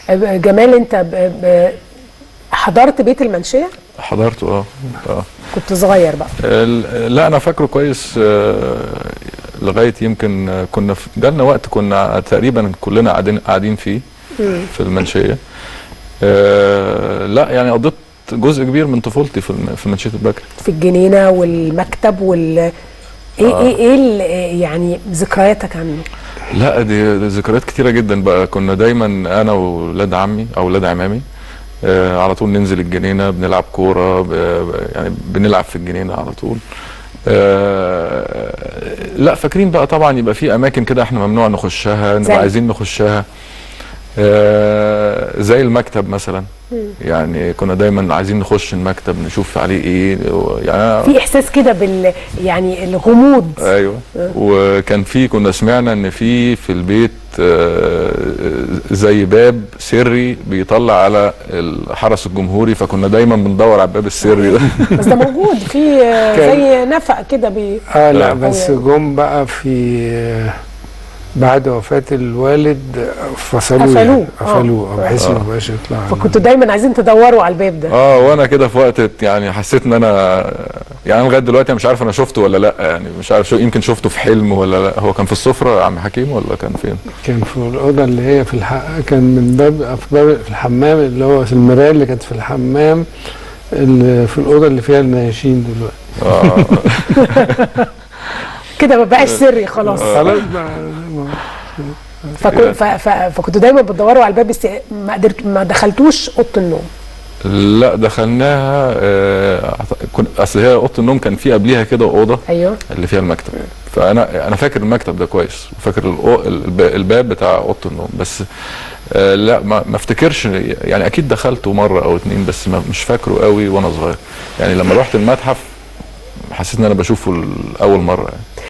جمال انت ب... ب... حضرت بيت المنشيه حضرته اه اه كنت صغير بقى ال- لا انا فاكره كويس آه، لغايه يمكن آه، كنا في جالنا وقت كنا تقريبا كلنا قاعدين قاعدين فيه في المنشيه آه، لا يعني قضيت جزء كبير من طفولتي في الم- في منشيه البكري في الجنينه والمكتب وال ايه آه. ايه ايه ال- يعني ذكرياتك عنه لا دي, دي ذكريات كتيره جدا بقى كنا دايما انا واولاد عمي او اولاد عمامي آه على طول ننزل الجنينه بنلعب كوره ب- ب- يعني بنلعب في الجنينه على طول آه لا فاكرين بقى طبعا يبقى في اماكن كده احنا ممنوع نخشها زي؟ نبقى عايزين نخشها آه زي المكتب مثلا يعني كنا دايما عايزين نخش المكتب نشوف عليه ايه يعني في احساس كده بال يعني الغموض ايوه وكان في كنا سمعنا ان في في البيت آه، زي باب سري بيطلع على الحرس الجمهوري فكنا دايما بندور على الباب السري ده بس ده موجود في آه، كان- زي نفق كده بي اه لا لا. بس جم بقى في بعد وفاة الوالد فصلوه قفلوه. يعني آه. قفلوه بحيث ما يبقاش يطلع فكنتوا دايما عايزين تدوروا على الباب ده اه وانا كده في وقت يعني حسيت ان انا يعني أنا لغايه دلوقتي أنا مش عارف انا شفته ولا لا يعني مش عارف شو يمكن شفته في حلم ولا لا هو كان في السفره يا عم حكيم ولا كان فين؟ كان في الأوضة اللي هي في الح... كان من باب في باب في الحمام اللي هو في المراية اللي كانت في الحمام اللي في الأوضة اللي فيها النياشين دلوقتي اه كده ما بقاش سري خلاص خلاص بقى فكو ف ف فكنتوا دايما بتدوروا على الباب بس ما قدرت ما دخلتوش اوضه النوم لا دخلناها آه أعت- كن- اصل هي اوضه النوم كان في قبليها كده اوضه ايوه اللي فيها المكتب فانا انا فاكر المكتب ده كويس وفاكر الأو- الب- الباب بتاع اوضه النوم بس آه لا ما ما افتكرش يعني اكيد دخلته مره او اتنين بس ما مش فاكره قوي وانا صغير يعني لما رحت المتحف حسيت ان انا بشوفه لاول مره يعني